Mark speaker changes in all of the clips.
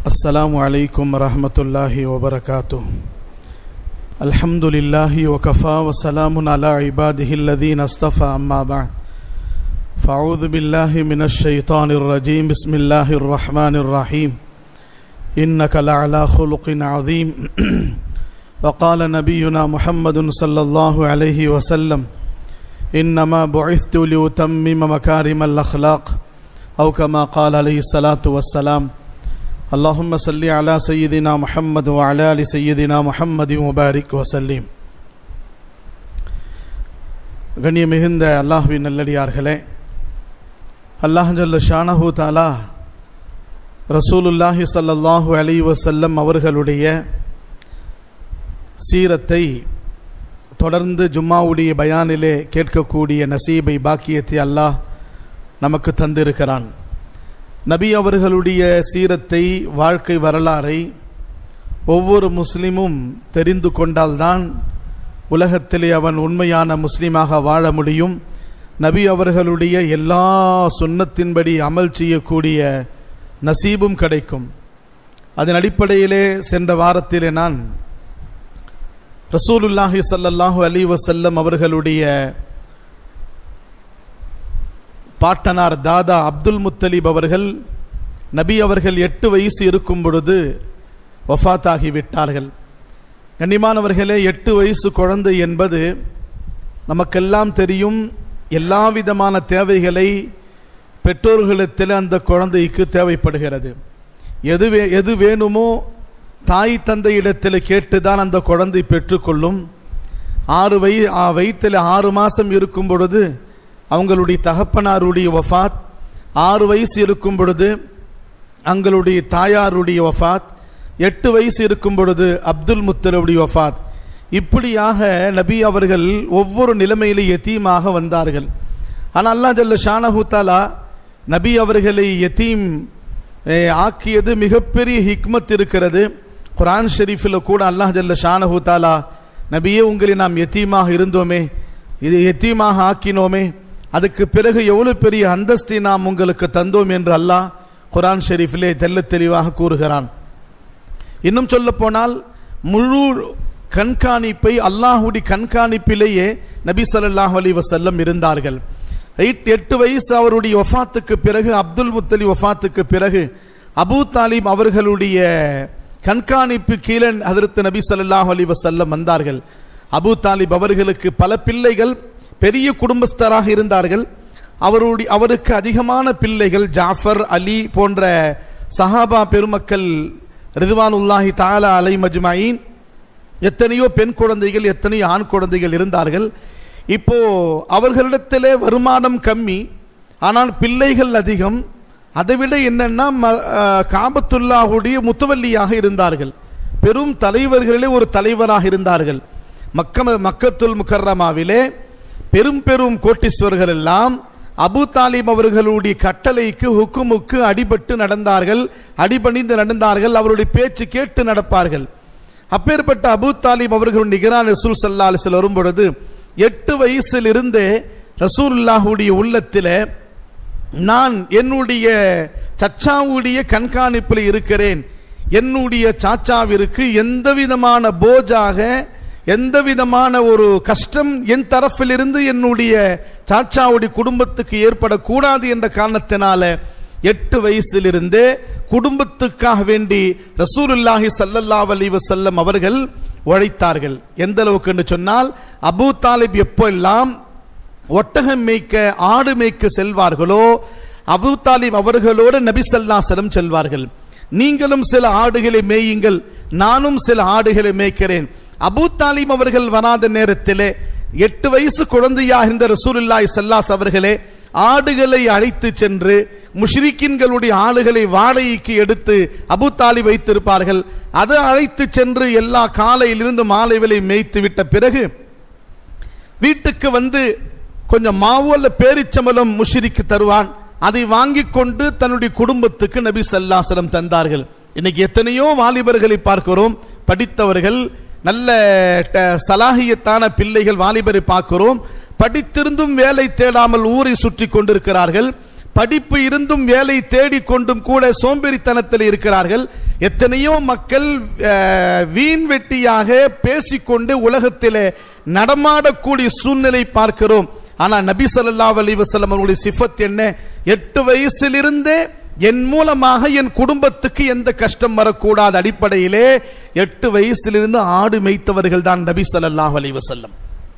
Speaker 1: السلام عليكم ورحمة الله وبركاته الحمد لله وكفى وسلام على عباده الذين اصطفى أما بعد فأعوذ بالله من الشيطان الرجيم بسم الله الرحمن الرحيم إنك لعلى خلق عظيم وقال نبينا محمد صلى الله عليه وسلم إنما بعثت لأتمم مكارم الأخلاق أو كما قال عليه الصلاة والسلام اللهم صل على سيدنا محمد وعلى آل سيدنا محمد وبارك وسلم கண்ணிய மிகுந்த அல்லாஹுவின் நல்லடியார்களே அல்லாஹ் ஜல்ல ஷானஹு தாலா ரசூலுல்லாஹி ஸல்லல்லாஹு அலைஹி வஸல்லம் அவர்களுடைய சீரத்தை தொடர்ந்து ஜும்மாவுடைய பயானிலே கேட்கக்கூடிய நசீபை பாக்கியத்தை அல்லாஹ் நமக்கு தந்திருக்கிறான் நபி அவர்களுடைய சீரத்தை வாழ்க்கை வரலாறை ஒவ்வொரு முஸ்லிமும் தெரிந்து கொண்டால்தான் உலகத்திலே அவன் உண்மையான முஸ்லிமாக வாழ முடியும் நபி அவர்களுடைய எல்லா சுன்னத்தின்படி அமல் செய்யக்கூடிய நசீபும் கிடைக்கும் அதன் அடிப்படையிலே சென்ற வாரத்திலே நான் ரசூலுல்லாஹி ஸல்லல்லாஹு அலைஹி வஸல்லம் அவர்களுடைய பாட்டனார் தாதா அப்துல் முத்தலீப் அவர்கள் நபி அவர்கள் எட்டு வயசு இருக்கும் பொழுது வஃபாத்தாகி விட்டார்கள் கண்ணியமானவர்களே எட்டு வயசு குழந்தை என்பது நமக்கெல்லாம் தெரியும் எல்லா விதமான தேவைகளை பெற்றோர்களிடத்தில் அந்த குழந்தைக்கு தேவைப்படுகிறது எது வே எது வேணுமோ தாய் தந்தையிடத்தில் கேட்டுதான் அந்த குழந்தை பெற்றுக்கொள்ளும் ஆறு வய வயிற்றில் ஆறு மாதம் இருக்கும் பொழுது அவங்களுடைய தகப்பனாருடைய வஃபாத் ஆறு வயசு இருக்கும் பொழுது அவங்களுடைய தாயாருடைய வஃபாத் எட்டு வயசு இருக்கும் பொழுது அப்துல் முத்தலுடைய வஃபாத் இப்படியாக நபி அவர்கள் ஒவ்வொரு நிலைமையிலே எத்தீமாக வந்தார்கள் ஆனால் அல்லா ஜல்ல ஷானஹூ தாலா நபி அவர்களை எத்தீம் ஆக்கியது மிகப்பெரிய ஹிக்மத் இருக்கிறது குரான் ஷெரீஃபில் கூட அல்லாஹ் ஜல்ல ஷானஹூ தாலா நபியே உங்களை நாம் எத்தீமாக இருந்தோமே இது எத்தீமாக ஆக்கினோமே அதுக்கு பிறகு எவ்வளவு பெரிய அந்தஸ்தை நாம் உங்களுக்கு தந்தோம் என்று அல்லாஹ் குரான் ஷெரீஃபிலே தெல்ல தெளிவாக கூறுகிறான் இன்னும் சொல்ல போனால் முழு கண்காணிப்பை அல்லாஹுடைய கண்காணிப்பிலேயே நபி சல்லாஹ் அலி வசல்லம் இருந்தார்கள் எட்டு வயசு அவருடைய வஃபாத்துக்கு பிறகு அப்துல் முத்தலி வஃபாத்துக்கு பிறகு அபு தாலிப் அவர்களுடைய கண்காணிப்பு கீழே ஹதரத் நபி சல்லாஹ் அலி வசல்லம் வந்தார்கள் அபு தாலிப் அவர்களுக்கு பல பிள்ளைகள் பெரிய குடும்பஸ்தராக இருந்தார்கள் அவருடைய அவருக்கு அதிகமான பிள்ளைகள் ஜாஃபர் அலி போன்ற சஹாபா பெருமக்கள் ரிதுவானுல்லாஹி தாலா அலை மஜ்மாயின் எத்தனையோ பெண் குழந்தைகள் எத்தனையோ ஆண் குழந்தைகள் இருந்தார்கள் இப்போ அவர்களிடத்திலே வருமானம் கம்மி ஆனால் பிள்ளைகள் அதிகம் அதைவிட என்னன்னா காபத்துல்லாவுடைய முத்தவல்லியாக இருந்தார்கள் பெரும் தலைவர்களிலே ஒரு தலைவராக இருந்தார்கள் மக்க மக்கத்துல் முக்கர்ரமாவிலே பெரும் பெரும் கோட்டீஸ்வர்கள் எல்லாம் அபு தாலிப் அவர்களுடைய கட்டளைக்கு ஹுக்குமுக்கு அடிபட்டு நடந்தார்கள் அடிபணிந்து நடந்தார்கள் அவருடைய பேச்சு கேட்டு நடப்பார்கள் அப்பேற்பட்ட அபு தாலிப் அவர்கள் நிகரான் ரசூல் சல்லா அலிசல் வரும் பொழுது எட்டு வயசில் இருந்தே ரசூல்லாஹுடைய உள்ளத்தில் நான் என்னுடைய சச்சாவுடைய கண்காணிப்பில் இருக்கிறேன் என்னுடைய சாச்சாவிற்கு எந்த விதமான போஜாக எந்த விதமான ஒரு கஷ்டம் என் தரப்பிலிருந்து என்னுடைய சாச்சாவுடைய குடும்பத்துக்கு ஏற்படக்கூடாது என்ற காரணத்தினால எட்டு வயசிலிருந்தே குடும்பத்துக்காக வேண்டி ரசூலுல்லாஹி சல்லல்லா அலி வசல்லம் அவர்கள் உழைத்தார்கள் எந்த அளவுக்கு என்று சொன்னால் அபு தாலிப் எப்போ எல்லாம் ஒட்டகம் மேய்க்க ஆடு மேய்க்க செல்வார்களோ அபு தாலிப் அவர்களோடு நபிசல்லாசலம் செல்வார்கள் நீங்களும் சில ஆடுகளை மேயுங்கள் நானும் சில ஆடுகளை மேய்க்கிறேன் அபு தாலிம் அவர்கள் வராத நேரத்திலே எட்டு வயசு குழந்தையாக இருந்த ரசூலுல்லாய் சல்லாஸ் அவர்களே ஆடுகளை அழைத்து சென்று முஷ்ரிக்கின்களுடைய ஆடுகளை வாடகைக்கு எடுத்து அபு தாலி வைத்திருப்பார்கள் அதை அழைத்து சென்று எல்லா காலையிலிருந்து மாலை விலை மேய்த்து விட்ட பிறகு வீட்டுக்கு வந்து கொஞ்சம் மாவு அல்ல பேரிச்சம்பலம் முஷிரிக்கு தருவான் அதை வாங்கி கொண்டு தன்னுடைய குடும்பத்துக்கு நபி சல்லாசலம் தந்தார்கள் இன்னைக்கு எத்தனையோ வாலிபர்களை பார்க்கிறோம் படித்தவர்கள் நல்ல சலாகியத்தான பிள்ளைகள் வாலிபரை பார்க்கிறோம் படித்திருந்தும் வேலை தேடாமல் ஊரை சுற்றி கொண்டிருக்கிறார்கள் படிப்பு இருந்தும் வேலை தேடிக்கொண்டும் கூட சோம்பேறித்தனத்தில் இருக்கிறார்கள் எத்தனையோ மக்கள் அஹ், வீண் வெட்டியாக பேசிக்கொண்டு உலகத்திலே நடமாடக்கூடிய சூழ்நிலை பார்க்கிறோம் ஆனா நபி ஸல்லல்லாஹு அலைஹி வஸல்லம் அவர்களுடைய சிஃபத் என்ன எட்டு வயசிலிருந்தே என் மூலமாக என் குடும்பத்துக்கு எந்த கஷ்டம் வரக்கூடாத அடிப்படையிலே எட்டு வயசிலிருந்து ஆடு மேய்த்தவர்கள் தான் நபி ஸல்லல்லாஹு அலைஹி வஸல்லம்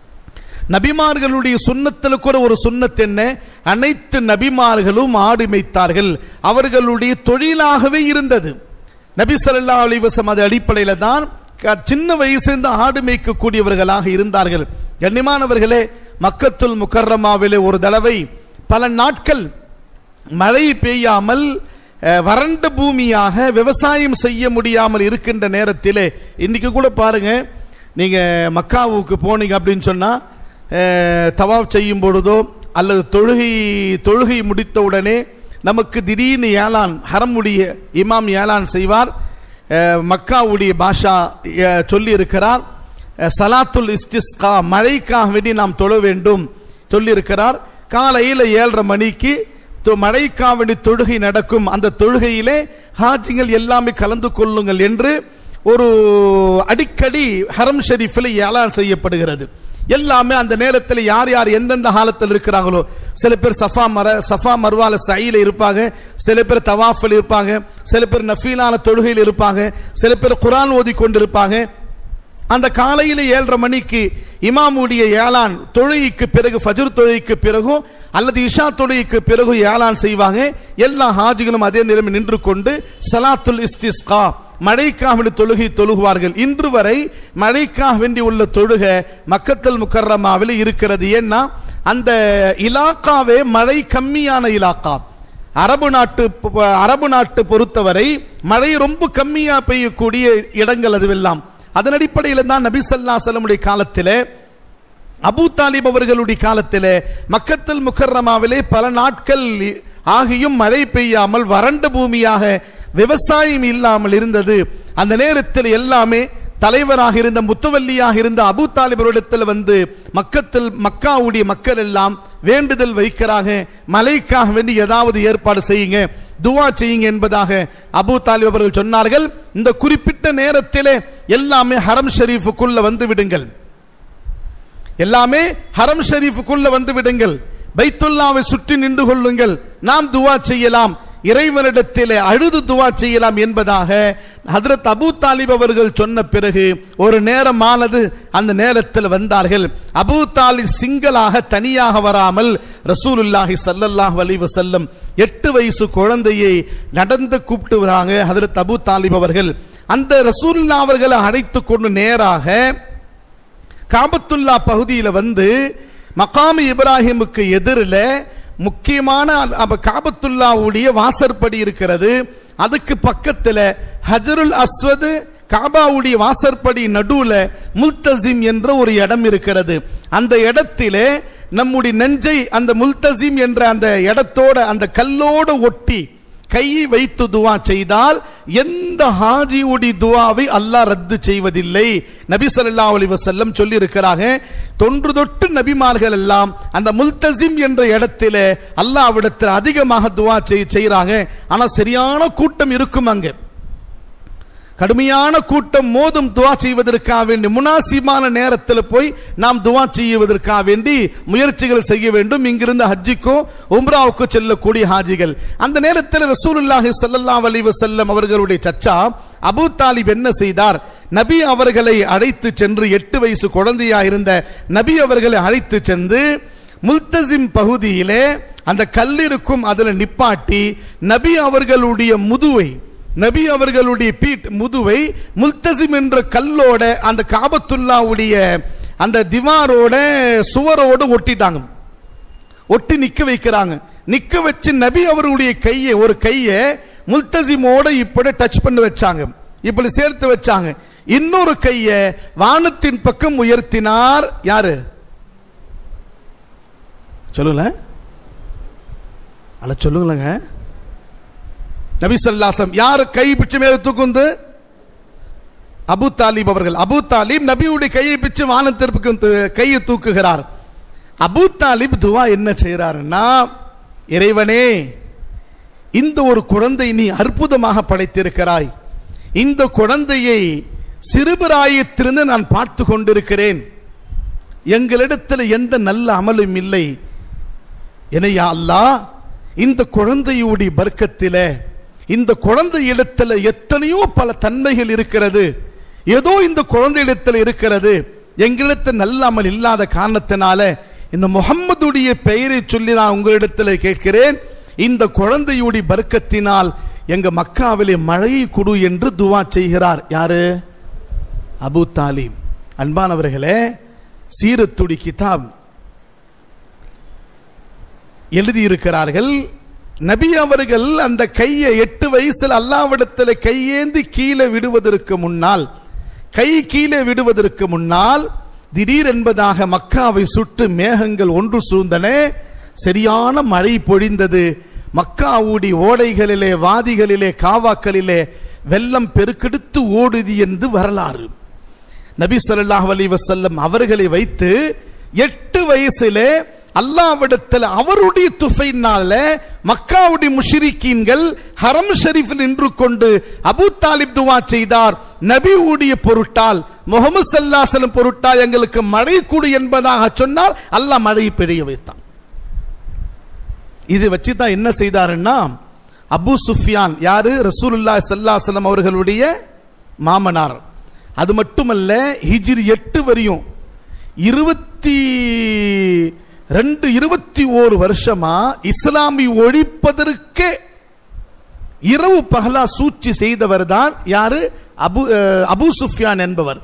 Speaker 1: நபிமார்களுடைய சுண்ணத்துல கூட ஒரு சுண்ணத் என்ன அனைத்து நபிமார்களும் ஆடு மேய்த்தார்கள் அவர்களுடைய தொழிலாகவே இருந்தது நபி ஸல்லல்லாஹு அலைஹி வஸல்லம் அது அடிப்படையில தான் க- சின்ன வயசிலிருந்து ஆடு மேய்க்கக்கூடியவர்களாக இருந்தார்கள் கண்ணியமானவர்களே மக்கத்துல் முக்கர்ரமாவிலே ஒரு தடவை பல நாட்கள் மழை பெய்யாமல் அஹ், வறண்ட பூமியாக விவசாயம் செய்ய முடியாமல் இருக்கின்ற நேரத்திலே இன்னைக்கு கூட பாருங்க நீங்க மக்காவுக்கு போனீங்க அப்படின்னு சொன்னா அஹ், தவாப் செய்யும் பொழுதோ அல்லது தொழுகை தொழுகை முடித்த உடனே நமக்கு திடீர்னு ஏலான் ஹரமுடைய இமாம் ஏலான் செய்வார் அஹ், மக்காவுடைய பாஷா அஹ், சொல்லி இருக்கிறார் அஹ், சலாத்துல் இஸ்திஸ்கா மழைக்காக வேண்டி நாம் தொழ வேண்டும் சொல்லியிருக்கிறார் காலையில் ஏழரை மணிக்கு தொ- மழைக்காவடி தொழுகை நடக்கும் அந்த தொழுகையிலே ஹாஜிகள் எல்லாமே கலந்து கொள்ளுங்கள் என்று ஒரு அடிக்கடி ஹரம் ஷெரீஃபில் ஏலான் செய்யப்படுகிறது எல்லாமே அந்த நேரத்தில் யார் யார் எந்தெந்த காலத்தில் இருக்கிறாங்களோ சில பேர் சஃபா மர சஃபா மர்வால சையில இருப்பாங்க சில பேர் தவாஃபில் இருப்பாங்க சில பேர் நஃபீலான தொழுகையில் இருப்பாங்க சில பேர் குர்ஆன் ஓதி கொண்டிருப்பாங்க அந்த காலையில ஏழரை மணிக்கு இமாமுடைய ஏலான் தொழுகைக்கு பிறகு ஃபஜ்ர் தொழுகைக்கு பிறகும் அல்லது இஷா தொழுகைக்கு பிறகு ஏலான் செய்வாங்க எல்லா ஹாஜிகளும் அதே நிலைமை நின்று கொண்டு சலாத்துல் இஸ்திஸ்கா மழைக்காக வேண்டி தொழுகை தொழுகுவார்கள் இன்று வரை மழைக்காக வேண்டி உள்ள தொழுக மக்கத்தல் முக்கர்ரமாவில் இருக்கிறது ஏன்னா அந்த இலாக்காவே மழை கம்மியான இலாக்கா அரபு நாட்டு அரபு நாட்டு பொறுத்தவரை மழை ரொம்ப கம்மியா பெய்யக்கூடிய இடங்கள் அதுவெல்லாம் அதன் அடிப்படையில் தான் நபி ஸல்லல்லாஹு அலைஹி வஸல்லமுடைய காலத்திலே அபூ தாலிப் அவர்களுடைய காலத்திலே மக்கத்தில் முக்கர்ரமாவிலே பல நாட்கள் ஆகியும் மழை பெய்யாமல் வறண்ட பூமியாக விவசாயம் இல்லாமல் இருந்தது அந்த நேரத்தில் எல்லாமே தலைவராக இருந்த முத்துவல்லியாக இருந்த அபூ தாலிபரிடத்தில் வந்து மக்கத்தில் மக்காவுடைய மக்கள் எல்லாம் வேண்டுதல் வைக்கிறாங்க மலைக்காக வேண்டி ஏதாவது ஏற்பாடு செய்யுங்க துவா செய்யுங்க என்பதாக அபூ தாலிப் அவர்கள் சொன்னார்கள் இந்த குறிப்பிட்ட நேரத்திலே எல்லாமே ஹரம் ஷரீஃபுக்குள்ள வந்து விடுங்கள் எல்லாமே ஹரம் ஷரீஃபுக்குள்ள வந்து விடுங்கள் பைத்துல்லாவை சுற்றி நின்று கொள்ளுங்கள் நாம் துவா செய்யலாம் இறைவனிடத்திலே அழுது துவா செய்யலாம் என்பதாக ஹதரத் அபூ தாலிப் அவர்கள் சொன்ன பிறகு ஒரு நேரமானது அந்த நேரத்தில் வந்தார்கள் அபூ தாலிப் சிங்களாக தனியாக வராமல் ரசூலுல்லாஹி ஸல்லல்லாஹு அலைஹி வஸல்லம் எட்டு வயசு குழந்தையை நடந்து கூப்பிட்டு வராங்க ஹதரத் அபூ தாலிப் அவர்கள் அந்த ரசூலுல்லா அவர்களை அழைத்து கொண்டு நேராக காபத்துல்லா பகுதியில வந்து மகாமு இப்ராஹிமுக்கு எதிரில் முக்கியமான அப்ப காபத்துல்லாவுடைய வாசற்படி இருக்கிறது அதுக்கு பக்கத்துல ஹஜருல் அஸ்வது காபாவுடைய வாசற்படி நடுவுல முல்தசிம் என்ற ஒரு இடம் இருக்கிறது அந்த இடத்திலே நம்முடைய நெஞ்சை அந்த முல்தசிம் என்ற அந்த இடத்தோட அந்த கல்லோடு ஒட்டி கையை வைத்து துவா செய்தால் எந்த ஹாஜியுடைய துவாவை அல்லாஹ் ரத்து செய்வதில்லை நபி ஸல்லல்லாஹு அலைஹி வஸல்லம் சொல்லி இருக்கிறாங்க தொன்று தொட்டு நபிமார்கள் எல்லாம் அந்த முல்தசிம் என்ற இடத்திலே அல்லாஹ்விடத்தில் அதிகமாக துவா செய் செய்றாங்க ஆனா சரியான கூட்டம் இருக்கும் அங்க கடுமையான கூட்டம் மோதும் துவா செய்வதற்காக வேண்டி முனாசிமான நேரத்தில் போய் நாம் துவா செய்வதற்காக வேண்டி முயற்சிகள் செய்ய வேண்டும் இங்கிருந்து ஹஜ்ஜிக்கோ உம்ராவுக்கோ செல்லக்கூடிய ஹாஜிகள் அந்த நேரத்தில் ரசூலுல்லாஹி ஸல்லல்லாஹு அலைஹி வஸல்லம் அவர்களுடைய சச்சா அபூ தாலிப் என்ன செய்தார் நபி அவர்களை அழைத்து சென்று எட்டு வயசு குழந்தையா இருந்த நபி அவர்களை அழைத்து சென்று முல்தசிம் பகுதியிலே அந்த கல்லிருக்கும் அதில் நிப்பாட்டி நபி அவர்களுடைய முதுவை நபி அவர்களுடைய பீட் முதுவை முல்தசிம் என்ற கல்லோட அந்த காபத்துல்லாவுடைய அந்த திவாரோட சுவரோடு ஒட்டிட்டாங்க ஒட்டி நிக்க வைக்கிறாங்க நிக்க வச்சு நபி அவருடைய கையை ஒரு கையை முல்தசிமோட இப்படி டச் பண்ணி வச்சாங்க இப்படி சேர்த்து வச்சாங்க இன்னொரு கையை வானத்தின் பக்கம் உயர்த்தினார் யாரு சொல்லுங்கள அல்ல சொல்லுங்களேங்க நபி சல்லாசம் யார் கை பிச்சு மேல தூக்குந்து அபு தாலிப் அவர்கள் அபு தாலிப் நபியுடைய கையை பிச்சு வானத்திற்கு கையை தூக்குகிறார் அபு தாலிப் துவா என்ன செய்யறாருன்னா இறைவனே இந்த ஒரு குழந்தை நீ அற்புதமாக படைத்திருக்கிறாய் இந்த குழந்தையை சிறுபிராயத்திலிருந்து நான் பார்த்து கொண்டிருக்கிறேன் எங்களிடத்தில் எந்த நல்ல அமலும் இல்லை எனையா அல்லாஹ் இந்த குழந்தையுடைய பர்க்கத்தில இந்த குழந்தை இடத்துல எத்தனையோ பல தன்மைகள் இருக்கிறது ஏதோ இந்த குழந்தை இடத்துல இருக்கிறது எங்களிடத்தில் நல்ல அமல் இல்லாத காரணத்தினால இந்த முகம்மதுடைய பெயரை சொல்லி நான் உங்களிடத்தில் கேட்கிறேன் இந்த குழந்தையுடைய பர்க்கத்தினால் எங்க மக்காவிலே மழையை கொடு என்று துவா செய்கிறார் யாரு அபு தாலிம் அன்பானவர்களே சீரத்துடி கிதாப் எழுதியிருக்கிறார்கள் நபி அவர்கள் அந்த கையை எட்டு வயசுல அல்லாவிடத்தில் கையேந்தி கீழே விடுவதற்கு முன்னால் கை கீழே விடுவதற்கு முன்னால் திடீர் என்பதாக மக்காவை சுற்று மேகங்கள் ஒன்று சூழ்ந்தன சரியான மழை பொழிந்தது மக்காவுடி ஓடைகளிலே வாதிகளிலே காவாக்களிலே வெள்ளம் பெருக்கெடுத்து ஓடுது என்று வரலாறு நபி ஸல்லல்லாஹு அலைஹி வஸல்லம் அவர்களை வைத்து எட்டு வயசிலே அல்லாவிடத்தில் அவருடைய துஃபைனால மக்காவுடைய முஷிரிக்கீன்கள் ஹரம் ஷரீஃபில் நின்று கொண்டு அபூ தாலிப் துவா செய்தார் நபியுடைய பொருட்டால் முகமது சல்லாசலம் பொருட்டால் எங்களுக்கு மழை கூடு என்பதாக சொன்னால் அல்லாஹ் மழையை பெய்ய வைத்தான் இது வச்சு தான் என்ன செய்தாருன்னா அபு சுஃபியான் யாரு ரசூலுல்லாஹி ஸல்லல்லாஹு அவர்களுடைய மாமனார் அது மட்டுமல்ல ஹிஜ்ரி எட்டு வரையும் இருபத்தி ரெண்டு இருபத்தி ஓரு வருஷமா இஸ்லாமி ஒழிப்பதற்கு இரவு பகலா சூழ்ச்சி செய்தவர் தான் யாரு அபு அஹ், அபு சுஃபியான் என்பவர்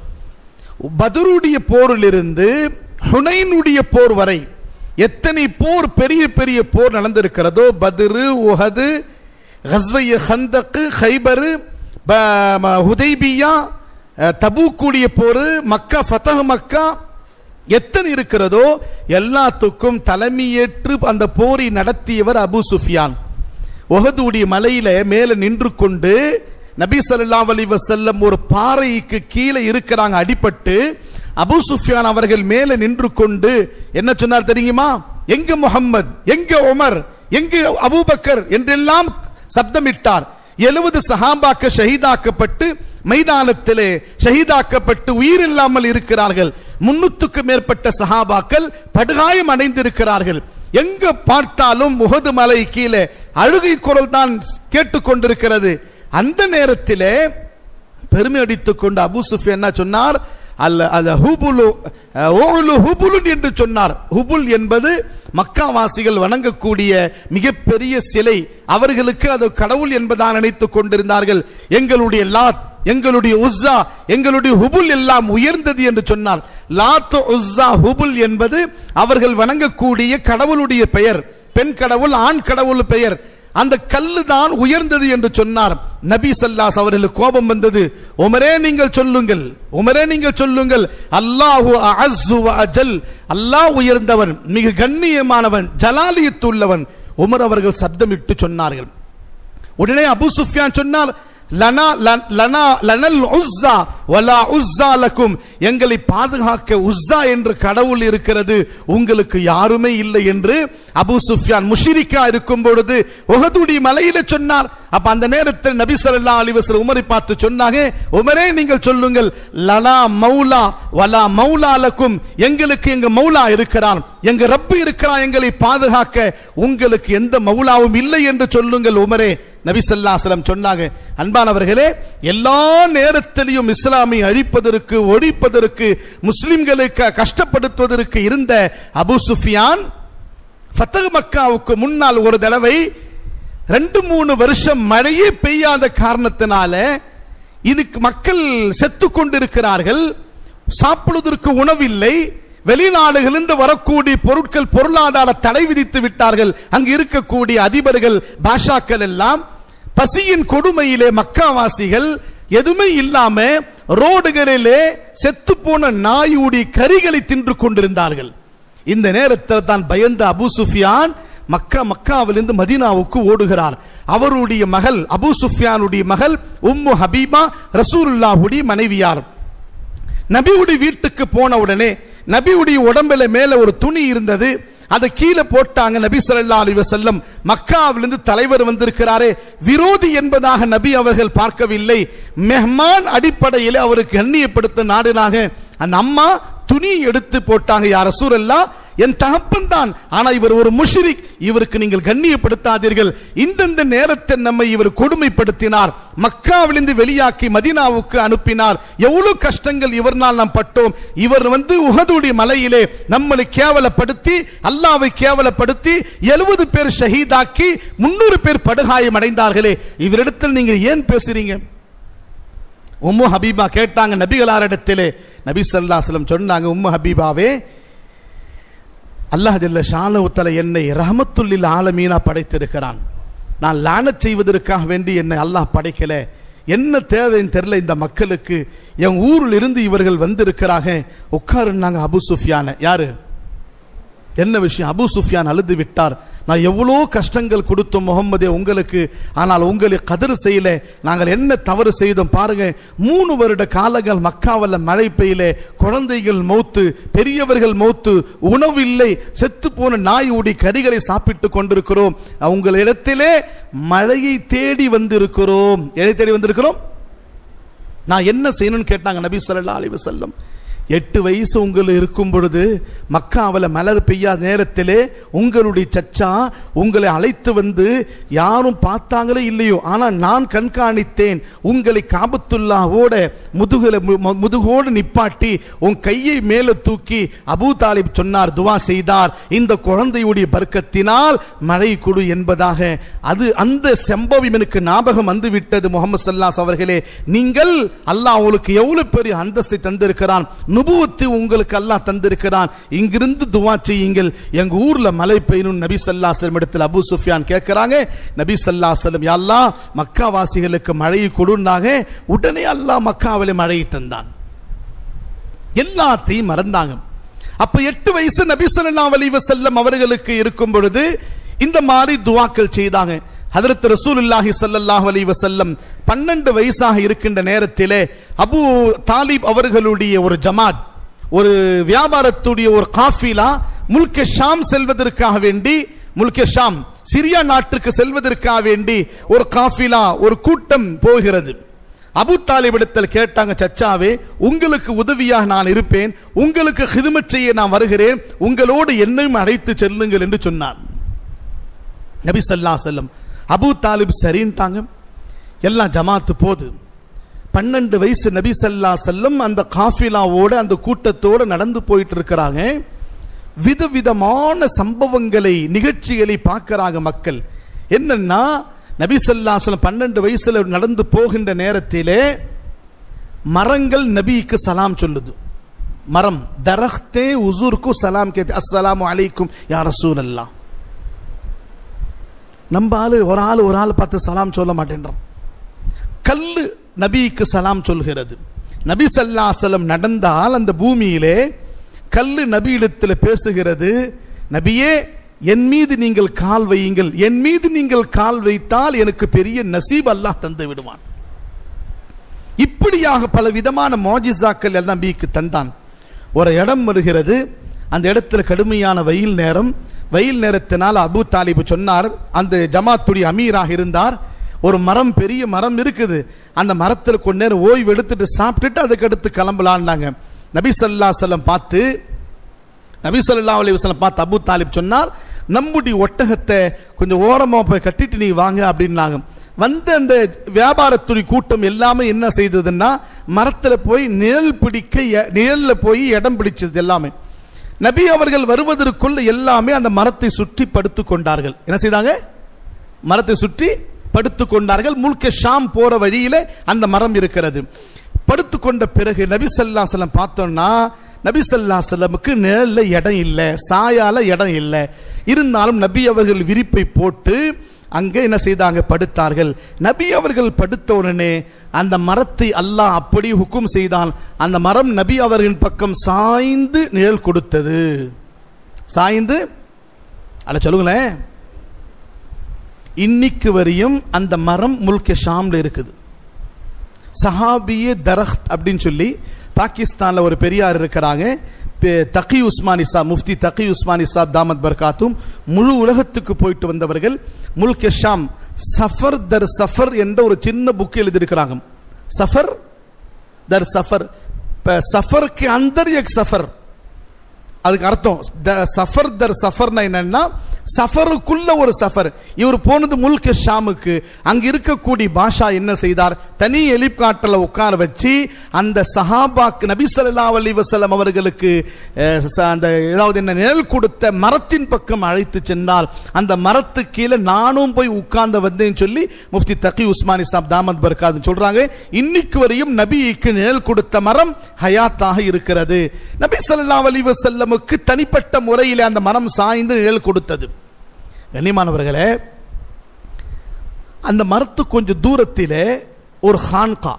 Speaker 1: பதருடைய போரிலிருந்து ஹுனைனுடைய போர் வரை எத்தனை போர் பெரிய பெரிய போர் நடந்திருக்கிறதோ பத்ரு உஹது கஸ்வைய ஹந்தக்கு ஹைபரு ப- ம- ஹுதைபியா அஹ், தபூக்குடைய போர் மக்கா ஃபதஹ் மக்கா எத்தனை இருக்கிறதோ எல்லாத்துக்கும் தலைமையேற்று அந்த போரை நடத்தியவர் அபு சுஃபியான் ஒஹதுடைய மலையில மேல நின்று கொண்டு நபி ஸல்லல்லாஹு அலைஹி வஸல்லம் ஒரு பாறைக்கு கீழே இருக்கிறாங்க அடிபட்டு அபூ சுஃபியான் அவர்கள் மேல நின்று கொண்டு என்ன சொன்னார் தெரியுமா எங்க முஹம்மத் எங்க உமர் எங்க அபூபக்கர் என்றெல்லாம் சப்தமிட்டார் எழுபது சஹாபாக்க ஷஹீதாக்கப்பட்டு மைதானத்திலே ஷஹீதாக்கப்பட்டு உயிர் இல்லாமல் இருக்கிறார்கள் முன்னூத்துக்கு மேற்பட்ட சஹாபாக்கள் படுகாயம் அடைந்திருக்கிறார்கள் எங்க பார்த்தாலும் முகது மலை கீழே அழுகை குரல் தான் கேட்டுக்கொண்டிருக்கிறது அந்த நேரத்திலே பெருமை அடித்துக் கொண்டு அபூ சுஃபியான் என்ன சொன்னார் அல்ல அல்ல ஹுபுலு அஹ், ஓலு ஹுபுலுன் என்று சொன்னார் ஹுபுல் என்பது மக்காவாசிகள் வணங்கக்கூடிய மிகப்பெரிய சிலை அவர்களுக்கு அது கடவுள் என்பதாக நினைத்துக் கொண்டிருந்தார்கள் எங்களுடைய லாத் எங்களுடைய உஸ்ஸா எங்களுடைய ஹுபுல் எல்லாம் உயர்ந்தது என்று சொன்னார் லாத் உஸ்ஸா ஹுபுல் என்பது அவர்கள் வணங்கக்கூடிய கடவுளுடைய பெயர் பெண் கடவுள் ஆண் கடவுள் பெயர் அந்த கல்லு தான் உயர்ந்தது என்று சொன்னார் நபி சல்லாஸ் அவர்களுக்கு கோபம் வந்தது உமரே நீங்கள் சொல்லுங்கள் உமரே நீங்கள் சொல்லுங்கள் அல்லாஹு அஅஸ்ஸு வ அஜல் அல்லாஹ் உயர்ந்தவன் மிக கண்ணியமானவன் ஜலாலியத்துள்ளவன் உமர் அவர்கள் சப்தமிட்டு சொன்னார்கள் உடனே அபு சுஃபியான் சொன்னார் லனா லன்- லனா லனல் உஸ்ஸா வலா உஸ்ஸா லக்கும் எங்களை பாதுகாக்க உஸ்ஸா என்று கடவுள் இருக்கிறது உங்களுக்கு யாருமே இல்லை என்று அபு சுஃபியான் முஷிரிக்கா இருக்கும் பொழுது உஹதுடைய மலையில சொன்னார் அப்ப அந்த நேரத்தில் நபி ஸல்லல்லாஹு அலைஹி வஸல்லம் உமரை பார்த்து சொன்னாங்க உமரே நீங்கள் சொல்லுங்கள் லனா மௌலா வலா மௌலா லக்கும் எங்களுக்கு எங்க மௌலா இருக்கிறான் எங்க ரப்பு இருக்கிறான் எங்களை பாதுகாக்க உங்களுக்கு எந்த மௌலாவும் இல்லை என்று சொல்லுங்கள் உமரே நபி ஸல்லல்லாஹு சொன்னாங்க அன்பானவர்களே எல்லா நேரத்திலையும் இஸ்லாமை அழிப்பதற்கு ஒழிப்பதற்கு முஸ்லிம்களை க- கஷ்டப்படுத்துவதற்கு இருந்த அபு சுஃபியான் ஃபத்தஹ் மக்காவுக்கு முன்னால் ஒரு தடவை ரெண்டு மூணு வருஷம் மழையே பெய்யாத காரணத்தினால இதுக்கு மக்கள் செத்து கொண்டிருக்கிறார்கள் சாப்பிடுவதற்கு உணவில்லை வெளிநாடுகளிலிருந்து வரக்கூடிய பொருட்கள் பொருளாதார தடை விதித்து விட்டார்கள் அங்கு இருக்கக்கூடிய அதிபர்கள் பாஷாக்கள் எல்லாம் பசியின் கொடுமையிலே மக்காவாசிகள் எதுவுமே இல்லாம ரோடுகளிலே செத்து போன நாயுடைய கரிகளை தின்று கொண்டிருந்தார்கள் இந்த நேரத்தில் தான் பயந்த அபூ சுஃபியான் மக்கா மக்காவிலிருந்து மதீனாவுக்கு ஓடுகிறார் அவருடைய மகள் அபூ சுஃபியானுடைய மகள் உம்மு ஹபீபா ரசூலுல்லாஹுடைய மனைவியார் நபியுடைய வீட்டுக்கு போன உடனே நபியுடைய உடம்பில மேல ஒரு துணி இருந்தது அதை கீழே போட்டாங்க நபி ஸல்லல்லாஹு அலைஹி வஸல்லம் மக்காவிலிருந்து தலைவர் வந்திருக்கிறாரே விரோதி என்பதாக நபி அவர்கள் பார்க்கவில்லை மெஹ்மான் அடிப்படையில் அவருக்கு கண்ணியப்படுத்த நாடினாக அந்த அம்மா துணி எடுத்து போட்டாங்க யார் ரசூலல்லா என் தகப்பன் தான் ஆனா இவர் ஒரு முஷ்ரிக் இவருக்கு நீங்கள் கண்ணியப்படுத்தாதீர்கள் இந்தந்த நேரத்தை நம்மை இவர் கொடுமைப்படுத்தினார் மக்காவிலிருந்து வெளியாக்கி மதீனாவுக்கு அனுப்பினார் எவ்வளவு கஷ்டங்கள் இவர்னால் நாம் பட்டோம் இவர் வந்து உஹதுடைய மலையிலே நம்மளை கேவலப்படுத்தி அல்லாவை கேவலப்படுத்தி எழுபது பேர் ஷஹீதாக்கி முன்னூறு பேர் படுகாயம் அடைந்தார்களே இவரிடத்தில் நீங்க ஏன் பேசுறீங்க உம்மு ஹபீபா கேட்டாங்க நபிகளாரிடத்திலே நபி ஸல்லல்லாஹு சொன்னாங்க உம்மு ஹபீபாவே அல்லாஹ் ஜல்ல ஷானவுத்தல என்னை ரஹமத்துல்லில் ஆலமீனா படைத்திருக்கிறான் நான் லானச் செய்வதற்காக வேண்டி என்னை அல்லாஹ் படைக்கல என்ன தேவைன்னு தெரியல இந்த மக்களுக்கு என் ஊரில் இருந்து இவர்கள் வந்திருக்கிறாங்க உட்காருன்னாங்க அபு சுஃபியான யாரு என்ன விஷயம் அபு சுஃபியான் அழுது விட்டார் நான் எவ்வளோ கஷ்டங்கள் கொடுத்தோம் முகம்மதே உங்களுக்கு ஆனால் உங்களை கதறு செய்யல நாங்கள் என்ன தவறு செய்தோம் பாருங்க மூணு வருட காலங்கள் மக்காவல்ல மழை பெய்யல குழந்தைகள் மௌத்து பெரியவர்கள் மௌத்து உணவு இல்லை செத்து போன நாய் ஊடி கறிகளை சாப்பிட்டு கொண்டிருக்கிறோம் உங்களிடத்திலே மழையை தேடி வந்திருக்கிறோம் எதை தேடி வந்திருக்கிறோம் நான் என்ன செய்யணும்னு கேட்டாங்க நபி ஸல்லல்லாஹு அலைஹி வஸல்லம் எட்டு வயசு உங்களுக்கு இருக்கும் பொழுது மக்காவில் மலர் பெய்யாத நேரத்திலே உங்களுடைய சச்சா உங்களை அழைத்து வந்து யாரும் பார்த்தாங்களே இல்லையோ ஆனால் நான் கண்காணித்தேன் உங்களை காபத்துல்லாவோட முதுகுல மு- முதுகோடு நிப்பாட்டி உன் கையை மேலே தூக்கி அபூ தாலிப் சொன்னார் துவா செய்தார் இந்த குழந்தையுடைய பர்க்கத்தினால் மழை கொடு என்பதாக அது அந்த செம்பவம் எனக்கு ஞாபகம் வந்து விட்டது முகமது சல்லாஸ் அவர்களே நீங்கள் அல்லாஹ் உங்களுக்கு எவ்வளவு பெரிய அந்தஸ்தை தந்திருக்கிறான் நுபுவத்தை உங்களுக்கு அல்லாஹ் தந்திருக்கிறான் இங்கிருந்து துவா செய்யுங்கள் எங்க ஊர்ல மழை பெய்யணும் நபி சல்லாஸ்லம் இடத்துல அபு சுஃபியான் கேட்கிறாங்க நபி சல்லாஸ்லம் அல்லாஹ் மக்கா வாசிகளுக்கு மழையை கொடுனாங்க உடனே அல்லாஹ் மக்காவிலே மழையை தந்தான் எல்லாத்தையும் மறந்தாங்க அப்ப எட்டு வயசு நபி ஸல்லல்லாஹு அலைஹி வஸல்லம் அவர்களுக்கு இருக்கும் பொழுது இந்த மாதிரி துவாக்கள் செய்தாங்க ஹதரத் ரசூலுல்லாஹி ஸல்லல்லாஹு அலைஹி வஸல்லம் 12 வயசாக இருக்கின்ற நேரத்திலே அபூ தாலிப் அவர்களுடைய ஒரு ஜமாத் ஒரு வியாபாரத்துடைய ஒரு காஃபிலா முல்க ஷாம் செல்வதற்காக வேண்டி முல்க ஷாம் சிரியா நாட்டுக்கு செல்வதற்காக வேண்டி ஒரு காஃபிலா ஒரு கூட்டம் போகிறது அபு தாலிபிடத்தில் கேட்டாங்க சச்சாவே உங்களுக்கு உதவியாக நான் இருப்பேன் உங்களுக்கு ஹிதுமத் செய்ய நான் வருகிறேன் உங்களோடு என்னையும் அழைத்து செல்லுங்கள் என்று சொன்னார் நபி ஸல்லல்லாஹு அலைஹி வஸல்லம் அபு தாலிப் சரின்ட்டாங்க எல்லாம் ஜமாத்து போது பன்னெண்டு வயசு நபி ஸல்லல்லாஹு அலைஹி வஸல்லம் அந்த காஃபிலாவோட அந்த கூட்டத்தோட நடந்து போயிட்டு இருக்கிறாங்க விதவிதமான சம்பவங்களை நிகழ்ச்சிகளை பார்க்கறாங்க மக்கள் என்னன்னா நபி ஸல்லல்லாஹு அலைஹி வஸல்லம் பன்னெண்டு வயசுல நடந்து போகின்ற நேரத்திலே மரங்கள் நபிக்கு சலாம் சொல்லுது மரம் தரஹ்தே உசூருக்கு சலாம் கேத்து அஸ்ஸலாமு அலைக்கும் யா ரசூலல்லாஹ் நம்ம ஆளு ஒரு ஆள் ஒரு ஆள் பார்த்து சலாம் சொல்ல மாட்டேன்றோம் கல்லு நபிக்கு சலாம் சொல்கிறது நபி சல்லாசலம் நடந்தால் அந்த பூமியிலே கல்லு நபியிடத்தில் பேசுகிறது நபியே என் மீது நீங்கள் கால் வையுங்கள் என் மீது நீங்கள் கால் வைத்தால் எனக்கு பெரிய நசீப் அல்லாஹ் தந்து விடுவான் இப்படியாக பல விதமான மோஜிசாக்கள் எல்லாம் நபிக்கு தந்தான் ஒரு இடம் வருகிறது அந்த இடத்துல கடுமையான வெயில் நேரம் வெயில் நேரத்தினால் அபு தாலிபு சொன்னார் அந்த ஜமாத்துடைய அமீராக இருந்தார் ஒரு மரம் பெரிய மரம் இருக்குது அந்த மரத்தில் கொஞ்ச நேரம் ஓய்வு எடுத்துட்டு சாப்பிட்டுட்டு அதுக்கு அடுத்து கிளம்பலான்னாங்க நபி ஸல்லல்லாஹு அலைஹி வஸல்லம் பார்த்து நபி ஸல்லல்லாஹு அலைஹி வஸல்லம் பார்த்து அபு தாலிப் சொன்னார் நம்முடைய ஒட்டகத்தை கொஞ்சம் ஓரமா போய் கட்டிட்டு நீ வாங்க அப்படின்னாங்க வந்த அந்த வியாபாரத்துறை கூட்டம் எல்லாமே என்ன செய்ததுன்னா மரத்துல போய் நிழல் பிடிக்க எ- நிழல்ல போய் இடம் பிடிச்சது எல்லாமே நபி அவர்கள் வருவதற்குள்ள எல்லாமே அந்த மரத்தை சுற்றி படுத்துக் கொண்டார்கள் என்ன செய்தாங்க மரத்தை சுற்றி படுத்துக் கொண்டார்கள் முழுக்க ஷாம் போற வழியில அந்த மரம் இருக்கிறது படுத்துக் கொண்ட பிறகு நபி ஸல்லல்லாஹு அலைஹி வஸல்லம் பார்த்தோம்னா நபி ஸல்லல்லாஹு அலைஹி வஸல்லமுக்கு நிழல்ல இடம் இல்லை சாயால இடம் இல்லை இருந்தாலும் நபி அவர்கள் விரிப்பை போட்டு அங்கே என்ன செய்தாங்க படுத்தார்கள் நபி அவர்கள் படுத்த உடனே அந்த மரத்தை அல்லாஹ் அப்படி ஹுக்கும் செய்தான் அந்த மரம் நபி அவர்களின் பக்கம் சாய்ந்து நிழல் கொடுத்தது சாய்ந்து அட சொல்லுங்களேன் இன்னைக்கு வரையும் அந்த மரம் முல்க ஷாம்ல இருக்குது சஹாபியே தரஹ்த் அப்படின்னு சொல்லி பாகிஸ்தான்ல ஒரு பெரியார் இருக்கிறாங்க பே- தகி உஸ்மானி சாப் முஃப்தி தகி உஸ்மானி சாப் தாமத் பர்காத்தும் முழு உலகத்துக்கு போயிட்டு வந்தவர்கள் முல்க் ஷாம் சஃபர் தர் சஃபர் என்ற ஒரு சின்ன புக் எழுதியிருக்கிறாங்க சஃபர் दर सफर प- सफर के अंदर एक सफर அதுக்கு அர்த்தம் த- சஃபர் தர் சஃபர்னா என்னன்னா சஃபருக்குள்ள ஒரு சஃபர் இவர் போனது முல்க ஷாமுக்கு அங்க இருக்கக்கூடிய பாஷா என்ன செய்தார் தனி எலிப்காட்டில் உட்கார வச்சு அந்த சஹாபாக்கு நபி ஸல்லல்லாஹு அலைஹி வஸல்லம் அவர்களுக்கு அஹ், ச- அந்த ஏதாவது என்ன நிழல் கொடுத்த மரத்தின் பக்கம் அழைத்து சென்றால் அந்த மரத்து கீழே நானும் போய் உட்கார்ந்து வந்தேன்னு சொல்லி முஃப்தி தகி உஸ்மானி சாப் தாமத் பர்காது சொல்றாங்க இன்னைக்கு வரையும் நபிக்கு நிழல் கொடுத்த மரம் ஹயாத்தாக இருக்கிறது நபி ஸல்லல்லாஹு அலைஹி வஸல்லமுக்கு தனிப்பட்ட முறையில் அந்த மரம் சாய்ந்து நிழல் கொடுத்தது கண்ணியமானவர்களே அந்த மரத்து கொஞ்சம் தூரத்திலே ஒரு ஹான்கா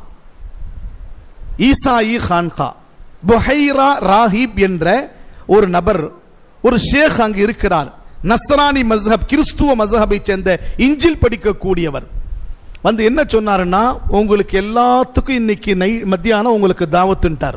Speaker 1: ஈசாயி ஹான்கா புஹைரா ராஹிப் என்ற ஒரு நபர் ஒரு ஷேக் அங்கு இருக்கிறார் நஸ்ரானி மஸ்ஹப் கிறிஸ்துவ மஸ்ஹபை சேர்ந்த இஞ்சில் படிக்கக்கூடியவர் வந்து என்ன சொன்னாருன்னா உங்களுக்கு எல்லாத்துக்கும் இன்னைக்கு நை மத்தியானம் உங்களுக்கு தாவத்துன்ட்டார்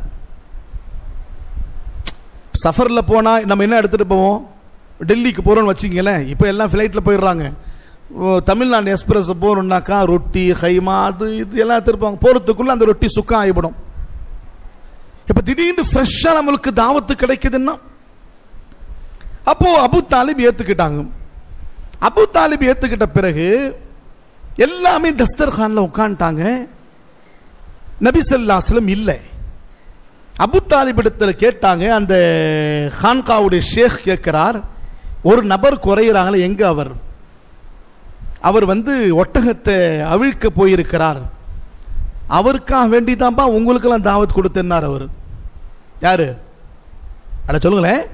Speaker 1: சஃபர்ல போனா நம்ம என்ன எடுத்துட்டு போவோம் டெல்லிக்கு போறோம்னு வச்சுக்கங்களேன் இப்போ எல்லாம் ஃப்ளைட்ல போயிடுறாங்க ஓ, தமிழ்நாடு எக்ஸ்பிரஸ் போறோம்னாக்கா ரொட்டி ஹைமா அது இது எல்லாம் எடுத்துருப்பாங்க போறதுக்குள்ள அந்த ரொட்டி சுக்கம் ஆகிவிடும் இப்ப திடீர்னு ஃப்ரெஷ்ஷா நம்மளுக்கு தாவத்து கிடைக்குதுன்னா அப்போ அபு தாலிப் ஏத்துக்கிட்டாங்க அபு தாலிப் ஏத்துக்கிட்ட பிறகு எல்லாமே தஸ்தர்கான்ல உட்காந்துட்டாங்க நபி ஸல்லல்லாஹு இல்லை அபு தாலிபிடத்தில் கேட்டாங்க அந்த ஹான்காவுடைய ஷேக் கேட்கிறார் ஒரு நபர் குறையிறாங்களே எங்க அவர் அவர் வந்து ஒட்டகத்தை அவிழ்க்க போயிருக்கிறார் அவருக்காக வேண்டிதான்ப்பா உங்களுக்கெல்லாம் தாவத் கொடுத்தேன்னார் அவர் யாரு அட சொல்லுங்களேன்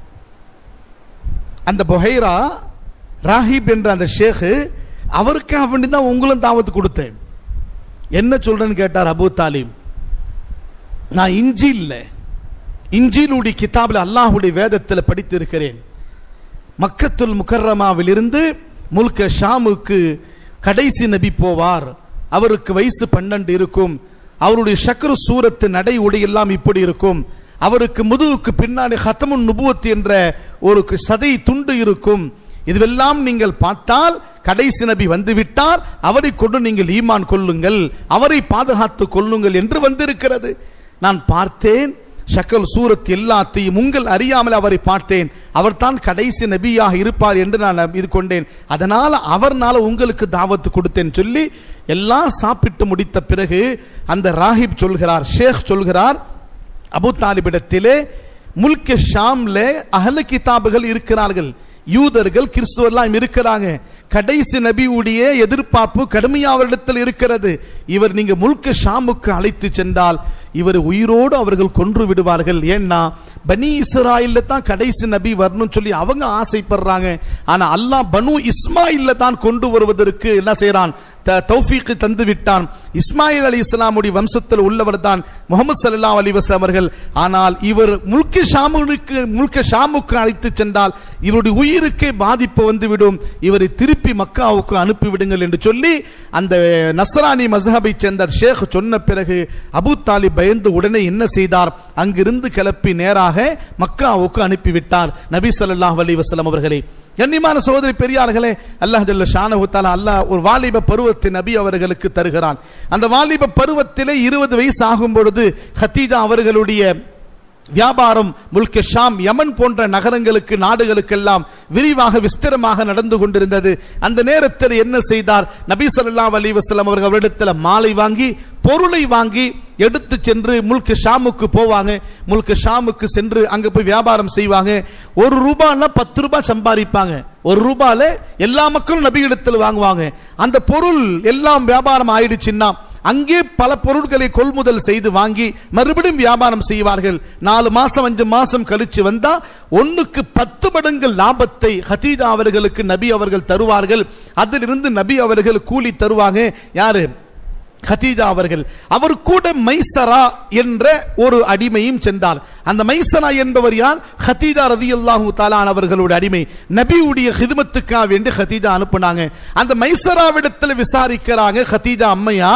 Speaker 1: அந்த பொஹைரா ராஹிப் என்ற அந்த ஷேக் அவருக்காக வேண்டி தான் உங்களும் தாவத் கொடுத்தேன் என்ன சொல்றேன்னு கேட்டார் அபு தாலிப் நான் இஞ்சில்ல இஞ்சிலுடைய கிதாபில் அல்லாஹ்வுடைய வேதத்தில் படித்திருக்கிறேன் மக்கத்துல் முக்கர்ரமாவில் இருந்து முல்க ஷாமுக்கு கடைசி நபி போவார் அவருக்கு வயசு பன்னெண்டு இருக்கும் அவருடைய ஷக்ரு சூரத்து நடை உடையெல்லாம் இப்படி இருக்கும் அவருக்கு முதுகுக்கு பின்னாடி ஹத்தமுன் நுபுவத் என்ற ஒரு சதை துண்டு இருக்கும் இதுவெல்லாம் நீங்கள் பார்த்தால் கடைசி நபி வந்துவிட்டார் அவரை கொண்டு நீங்கள் ஈமான் கொள்ளுங்கள் அவரை பாதுகாத்துக் கொள்ளுங்கள் என்று வந்திருக்கிறது நான் பார்த்தேன் ஷக்கல் சூரத் எல்லாத்தையும் உங்கள் அறியாமல் அவரை பார்த்தேன் அவர் தான் கடைசி நபியாக இருப்பார் என்று நான் இது கொண்டேன் அதனால் அவர்னால உங்களுக்கு தாவத்து கொடுத்தேன் சொல்லி எல்லாம் சாப்பிட்டு முடித்த பிறகு அந்த ராஹிப் சொல்கிறார் ஷேக் சொல்கிறார் அபு தாலிபிடத்திலே முல்க ஷாம்ல அஹல கிதாபுகள் இருக்கிறார்கள் யூதர்கள் கிறிஸ்துவர்லாம் இருக்கிறாங்க கடைசி நபியுடைய எதிர்பார்ப்பு கடுமையா அவரிடத்தில் இருக்கிறது இவர் நீங்க முல்க ஷாமுக்கு அழைத்து சென்றால் இவர் உயிரோடு அவர்கள் கொன்று விடுவார்கள் ஏன்னா பனி இஸ்ராயில்ல தான் கடைசி நபி வரணும்னு சொல்லி அவங்க ஆசைப்படுறாங்க ஆனா அல்லாஹ் பனு இஸ்மாயில்ல தான் கொண்டு வருவதற்கு என்ன செய்றான் த- தௌஃபீக்கு தந்து விட்டான் இஸ்மாயில் அலி இஸ்லாமுடைய வம்சத்தில் உள்ளவர் தான் முகமது சல்லா அலி வஸ்லாம் அவர்கள் ஆனால் இவர் முல்க ஷாமுக்கு முல்க ஷாமுக்கு அழைத்து சென்றால் இவருடைய உயிருக்கே பாதிப்பு வந்துவிடும் இவரை திருப்பி மக்காவுக்கு அனுப்பிவிடுங்கள் என்று சொல்லி அந்த நஸ்ரானி மஸ்ஹபை சேர்ந்த ஷேக் சொன்ன பிறகு அபு தாலிப் பயந்து உடனே என்ன செய்தார் அங்கிருந்து கிளப்பி நேராக மக்காவுக்கு அனுப்பிவிட்டார் நபி ஸல்லல்லாஹு அலைஹி வஸல்லம் அவர்களே கண்ணியமான சகோதரி பெரியார்களே அல்லாஹ் ஜல்ல ஷானஹு தஆலா அல்லாஹ் ஒரு வாலிப பருவத்தை நபி அவர்களுக்கு தருகிறான் அந்த வாலிப பருவத்திலே இருபது வயசு ஆகும் பொழுது ஹத்தீஜா அவர்களுடைய வியாபாரம் முல்க ஷாம் யமன் போன்ற நகரங்களுக்கு நாடுகளுக்கெல்லாம் விரிவாக விஸ்திரமாக நடந்து கொண்டிருந்தது அந்த நேரத்தில் என்ன செய்தார் நபி ஸல்லல்லாஹு அலைஹி வஸல்லம் அவர்கள் அவரிடத்தில் மாலை வாங்கி பொருளை வாங்கி எடுத்து சென்று முல்க ஷாமுக்கு போவாங்க முல்க ஷாமுக்கு சென்று அங்க போய் வியாபாரம் செய்வாங்க ஒரு ரூபான்னா பத்து ரூபாய் சம்பாதிப்பாங்க ஒரு ரூபால எல்லா மக்களும் நபி இடத்தில் வாங்குவாங்க அந்த பொருள் எல்லாம் வியாபாரம் ஆயிடுச்சுன்னா அங்கே பல பொருட்களை கொள்முதல் செய்து வாங்கி மறுபடியும் வியாபாரம் செய்வார்கள் நாலு மாசம் அஞ்சு மாசம் கழிச்சு வந்தா ஒண்ணுக்கு பத்து மடங்கு லாபத்தை ஹதீஜா அவர்களுக்கு நபி அவர்கள் தருவார்கள் அதிலிருந்து நபி அவர்கள் கூலி தருவாங்க யாரு ஹதீஜா அவர்கள் அவர் கூட மைசரா என்ற ஒரு அடிமையும் சென்றார் அந்த மைசரா என்பவர் யார் ஹதீஜா ரதியல்லாஹு தாலான் அவர்களுடைய அடிமை நபியுடைய ஹிதமத்துக்காக வேண்டி ஹதீஜா அனுப்புனாங்க அந்த மைசராவிடத்தில் விசாரிக்கிறாங்க ஹதீஜா அம்மையார்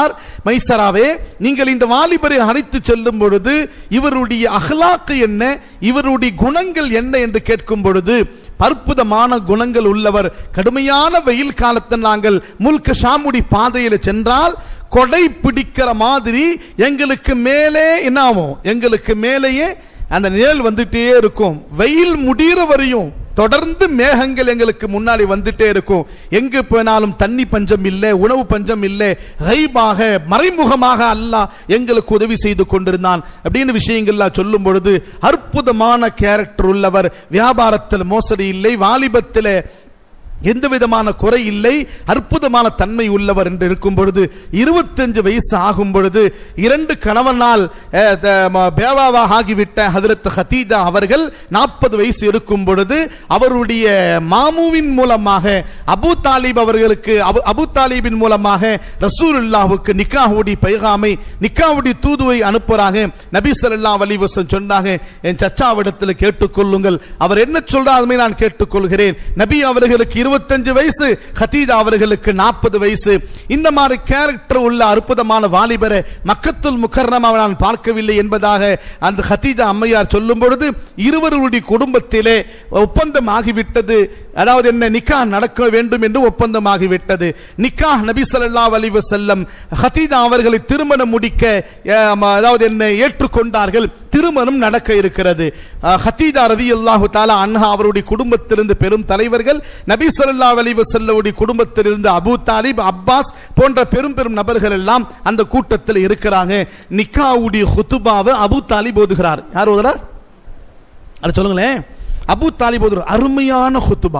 Speaker 1: மைசராவே நீங்கள் இந்த வாலிபரை அழைத்து செல்லும் பொழுது இவருடைய அகலாக்கு என்ன இவருடைய குணங்கள் என்ன என்று கேட்கும் பொழுது அற்புதமான குணங்கள் உள்ளவர் கடுமையான வெயில் காலத்தில் நாங்கள் முல்க ஷாமுடி பாதையில் சென்றால் கொடை பிடிக்கிற மாதிரி எங்களுக்கு மேலே என்ன ஆகும் எங்களுக்கு மேலேயே அந்த நிழல் வந்துட்டே இருக்கும் வெயில் முடிகிற வரையும் தொடர்ந்து மேகங்கள் எங்களுக்கு முன்னாடி வந்துட்டே இருக்கும் எங்கு போனாலும் தண்ணி பஞ்சம் இல்லை உணவு பஞ்சம் இல்லை கைபாக மறைமுகமாக அல்லாஹ் எங்களுக்கு உதவி செய்து கொண்டிருந்தான் அப்படின்னு விஷயங்கள்லாம் சொல்லும் பொழுது அற்புதமான கேரக்டர் உள்ளவர் வியாபாரத்தில் மோசடி இல்லை வாலிபத்தில் எந்த விதமான குறை இல்லை அற்புதமான தன்மை உள்ளவர் என்று இருக்கும் பொழுது இருபத்தஞ்சு வயசு ஆகும் பொழுது இரண்டு கணவனால் அஹ், த- ம- பேவாவாக ஆகிவிட்ட ஹதரத் ஹதீஜா அவர்கள் நாற்பது வயசு இருக்கும் பொழுது அவருடைய மாமுவின் மூலமாக அபு தாலிப் அவர்களுக்கு அபு- அபு தாலிபின் மூலமாக ரசூலுல்லாஹுக்கு நிக்காஹுடி பைகாமை நிக்காவுடி தூதுவை அனுப்புறாங்க நபி ஸல்லல்லாஹு அலைஹி வஸல்லம் சொன்னாங்க என் சச்சாவிடத்தில் கேட்டுக்கொள்ளுங்கள் அவர் என்ன சொல்றாருமே நான் கேட்டுக்கொள்கிறேன் நபி அவர்களுக்கு இருபத்தஞ்சு வயசு ஹதீஜா அவர்களுக்கு நாற்பது வயசு இந்த மாதிரி கேரக்டர் உள்ள அற்புதமான வாலிபரை மக்கத்துல் முக்கர்ணமாக நான் பார்க்கவில்லை என்பதாக அந்த ஹதீஜா அம்மையார் சொல்லும் பொழுது இருவருடைய குடும்பத்திலே ஒப்பந்தம் ஆகிவிட்டது அதாவது என்ன நிக்கா நடக்க வேண்டும் என்று ஒப்பந்தம் ஆகிவிட்டது நிக்கா நபி ஸல்லல்லாஹு அலைஹி வஸல்லம் ஹதீஜா அவர்களை திருமணம் முடிக்க அஹ், ம- அதாவது என்ன ஏற்றுக்கொண்டார்கள் திருமணம் நடக்க இருக்கிறது அஹ், ஹதீஜா ரலியல்லாஹு தஆலா அன்ஹா அவருடைய குடும்பத்திலிருந்து பெரும் தலைவர்கள் நபி ஸல்லல்லாஹு அலைஹி வஸல்லமுடைய குடும்பத்திலிருந்து அபூ தாலிப் அப்பாஸ் போன்ற பெரும் பெரும் நபர்கள் எல்லாம் அந்த கூட்டத்தில் இருக்கிறாங்க நிக்காவுடைய ஹுத்துபாவை அபூ தாலிப் ஓதுகிறார் யார் ஓதுறார் அதை சொல்லுங்களேன் அபூ தாலிப் ஓதுறார் அருமையான ஹுத்துபா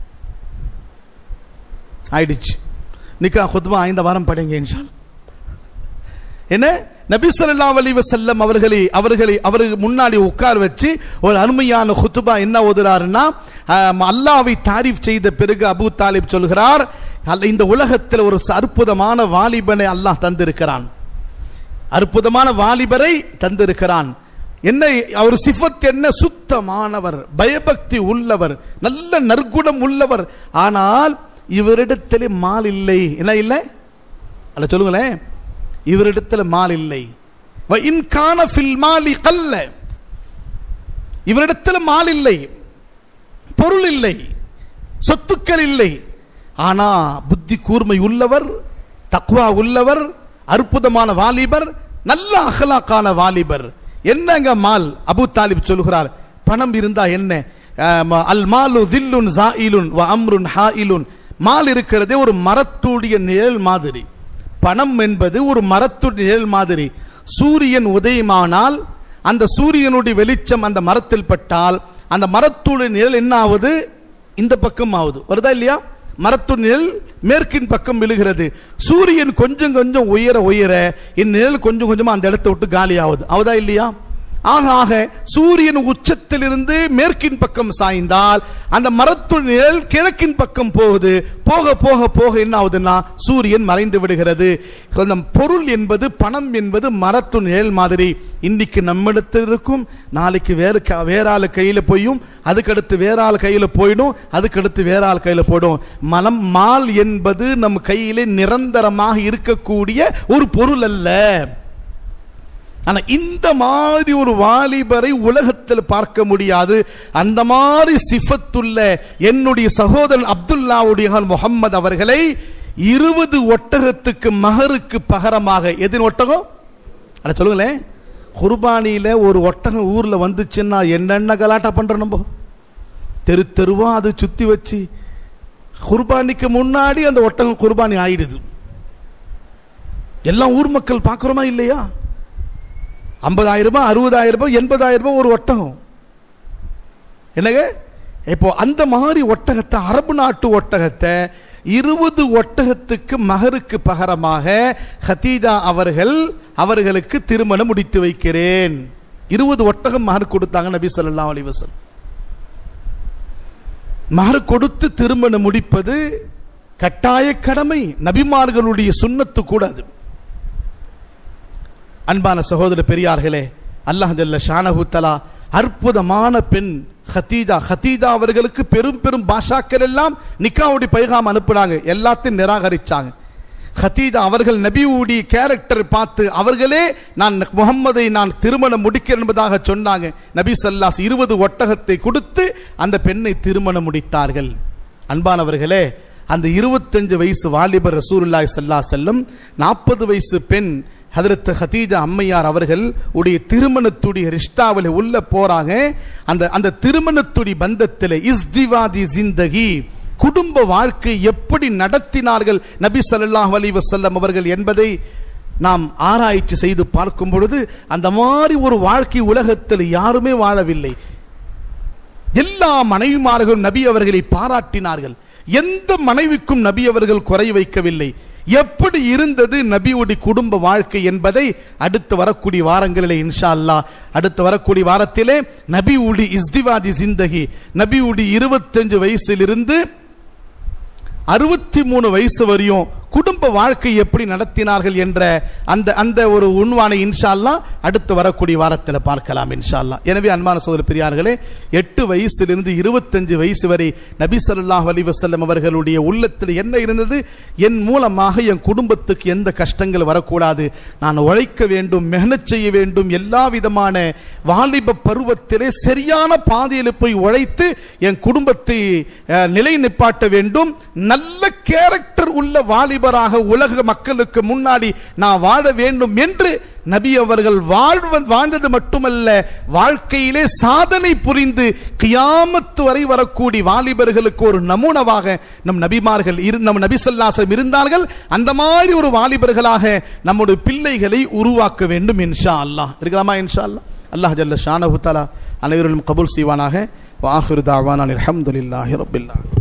Speaker 1: ஆயிடுச்சு நிக்கா ஹுத்பா ஐந்த வாரம் படிங்க இன்ஷா என்ன நபி ஸல்லல்லாஹு அலைஹி வஸல்லம் அவர்களை அவர்களை அவருக்கு முன்னாடி உட்கார வச்சு ஒரு அருமையான ஹுத்துபா என்ன ஓதுறாருன்னா ஆம், அல்லாஹ்வை தாரீஃப் செய்த பிறகு அபூ தாலிப் சொல்கிறார் அல்ல இந்த உலகத்தில் ஒரு அற்புதமான வாலிபனை அல்லாஹ் தந்திருக்கிறான் அற்புதமான வாலிபரை தந்திருக்கிறான் என்ன அவர் சிஃபத் என்ன சுத்தமானவர் பயபக்தி உள்ளவர் நல்ல நற்குணம் உள்ளவர் ஆனால் இவரிடத்தில் மால் இல்லை என்ன இல்லை அல்ல சொல்லுங்களேன் இவரிடத்தில் மால் இல்லை வ இன் கான ஃபில் மாலி கல்ல இவரிடத்தில் மால் இல்லை பொருள் இல்லை சொத்துக்கள் இல்லை ஆனா புத்தி கூர்மை உள்ளவர் தக்வா உள்ளவர் அற்புதமான வாலிபர் நல்ல அகலாக்கான வாலிபர் என்னங்க மால் அபு தாலிப் சொல்கிறார் பணம் இருந்தா என்ன ஆம், அல் மாலு தில்லுன் ஜாயிலுன் வ அம்ருன் ஹாயிலுன் மால் இருக்கிறதே ஒரு மரத்துடைய நிழல் மாதிரி பணம் என்பது ஒரு மரத்துடைய நிழல் மாதிரி சூரியன் உதயமானால் அந்த சூரியனுடைய வெளிச்சம் அந்த மரத்தில் பட்டால் அந்த மரத்துடைய நிழல் என்ன ஆகுது இந்த பக்கம் ஆகுது வருதா இல்லையா மரத்து நிழல் மேற்கின் பக்கம் விழுகிறது சூரியன் கொஞ்சம் கொஞ்சம் உயர உயர என் நிழல் கொஞ்சம் கொஞ்சமா அந்த இடத்தை விட்டு காலி ஆகுது ஆகுதா இல்லையா ஆக ஆக சூரியன் உச்சத்திலிருந்து மேற்கின் பக்கம் சாய்ந்தால் அந்த மரத்து நிழல் கிழக்கின் பக்கம் போகுது போக போக போக என்ன ஆகுதுன்னா சூரியன் மறைந்து விடுகிறது அந்த பொருள் என்பது பணம் என்பது மரத்து நிழல் மாதிரி இன்னைக்கு நம்மிடத்தில் இருக்கும் நாளைக்கு வேற க- வேற ஆள் கையில போயும் அதுக்கடுத்து வேற ஆள் கையில போயிடும் அதுக்கடுத்து வேற ஆள் கையில போயிடும் மனம் மால் என்பது நம் கையிலே நிரந்தரமாக இருக்கக்கூடிய ஒரு பொருள் அல்ல ஆனா இந்த மாதிரி ஒரு வாலிபரை உலகத்தில் பார்க்க முடியாது அந்த மாதிரி சிஃபத்துள்ள என்னுடைய சகோதரன் அப்துல்லாவுடைய மகன் முகம்மது அவர்களை இருபது ஒட்டகத்துக்கு மகருக்கு பகரமாக எதின் ஒட்டகம் அட சொல்லுங்களேன் குர்பானியில ஒரு ஒட்டகம் ஊர்ல வந்துச்சுன்னா என்னென்ன கலாட்டா பண்றோம் நம்ம தெரு தெருவா அது சுத்தி வச்சு குர்பானிக்கு முன்னாடி அந்த ஒட்டகம் குர்பானி ஆயிடுது எல்லாம் ஊர் மக்கள் பார்க்கிறோமா இல்லையா ஐம்பதாயிரம் ரூபாய் அறுபதாயிரம் ரூபாய் எண்பதாயிரம் ரூபாய் ஒரு ஒட்டகம் என்னங்க இப்போ அந்த மாதிரி ஒட்டகத்தை அரபு நாட்டு ஒட்டகத்தை இருபது ஒட்டகத்துக்கு மகருக்கு பகரமாக ஹதீஜா அவர்கள் அவர்களுக்கு திருமணம் முடித்து வைக்கிறேன் இருபது ஒட்டகம் மகர் கொடுத்தாங்க நபி ஸல்லல்லாஹு அலைஹி வஸல்லம் மகர் கொடுத்து திருமணம் முடிப்பது கட்டாய கடமை நபிமார்களுடைய சுன்னத்து கூட அது அன்பான சகோதர பெரியார்களே அல்லாஹ் ஜல்ல ஷானஹு தலா அற்புதமான பெண் ஹதீஜா ஹதீஜா அவர்களுக்கு பெரும் பெரும் பாஷாக்கள் எல்லாம் நிக்காவுடைய பைகாம் அனுப்புனாங்க எல்லாத்தையும் நிராகரிச்சாங்க ஹதீஜா அவர்கள் நபியுடைய கேரக்டர் பார்த்து அவர்களே நான் முகம்மதை நான் திருமணம் முடிக்கிறேன் என்பதாக சொன்னாங்க நபி சல்லாஸ் இருபது ஒட்டகத்தை கொடுத்து அந்த பெண்ணை திருமணம் முடித்தார்கள் அன்பானவர்களே அந்த இருபத்தஞ்சு வயசு வாலிபர் ரசூலுல்லாஹி ஸல்லல்லாஹு அலைஹி வஸல்லம் நாற்பது வயசு பெண் ஹதரத் ஹதீஜா அம்மையார் அவர்கள் உடைய திருமணத்துடைய ரிஷ்டாவில் உள்ள போறாங்க அந்த அந்த திருமணத்துடைய பந்தத்தில் இஸ்திவாதி ஜிந்தகி குடும்ப வாழ்க்கை எப்படி நடத்தினார்கள் நபி ஸல்லல்லாஹு அலைஹி வஸல்லம் அவர்கள் என்பதை நாம் ஆராய்ச்சி செய்து பார்க்கும் பொழுது அந்த மாதிரி ஒரு வாழ்க்கை உலகத்தில் யாருமே வாழவில்லை எல்லா மனைவிமார்களும் நபி அவர்களை பாராட்டினார்கள் எந்த மனைவிக்கும் நபி அவர்கள் குறை வைக்கவில்லை எப்படி இருந்தது நபியுடைய குடும்ப வாழ்க்கை என்பதை அடுத்து வரக்கூடிய வாரங்களிலே இன்ஷா அல்லாஹ் அடுத்து வரக்கூடிய வாரத்திலே நபியுடி இஸ்திவாதி சிந்தகி நபியுடி இருபத்தஞ்சு வயசிலிருந்து அறுபத்தி மூணு வயசு வரையும் குடும்ப வாழ்க்கை எப்படி நடத்தினார்கள் என்ற அந்த அந்த ஒரு உண்வானை இன்ஷா அல்லாஹ் அடுத்து வரக்கூடிய வாரத்தில் பார்க்கலாம் இன்ஷா அல்லாஹ் எனவே அன்பான சோதர பெரியார்களே எட்டு வயசிலிருந்து இருபத்தஞ்சு வயசு வரை நபி ஸல்லல்லாஹு அலைஹி வஸல்லம் அவர்களுடைய உள்ளத்தில் என்ன இருந்தது என் மூலமாக என் குடும்பத்துக்கு எந்த கஷ்டங்கள் வரக்கூடாது நான் உழைக்க வேண்டும் மெஹனத் செய்ய வேண்டும் எல்லா விதமான வாலிப பருவத்திலே சரியான பாதையில் போய் உழைத்து என் குடும்பத்தை அஹ், நிலை நிப்பாட்ட வேண்டும் நல்ல கேரக்டர் உள்ள வாலிபராக உலக மக்களுக்கு முன்னாடி நான் வாழ வேண்டும் என்று நபி அவர்கள் வாழ்வ வாழ்ந்தது மட்டுமல்ல வாழ்க்கையிலே சாதனை புரிந்து கியாமத்து வரை வரக்கூடிய வாலிபர்களுக்கு ஒரு நமூனவாக நம் நபிமார்கள் இரு நம் நபி ஸல்லல்லாஹு இருந்தார்கள் அந்த மாதிரி ஒரு வாலிபர்களாக நம்முடைய பிள்ளைகளை உருவாக்க வேண்டும் இன்ஷா அல்லாஹ் இருக்கலாமா இன்ஷா அல்லாஹ் அல்லாஹ் ஜல்ல ஷானஹு தஆலா அனைவரும் கபூல் செய்வானாக வாஹிரு தாவானா அல்ஹம்துலில்லாஹி ரப்பில் ஆலமீன்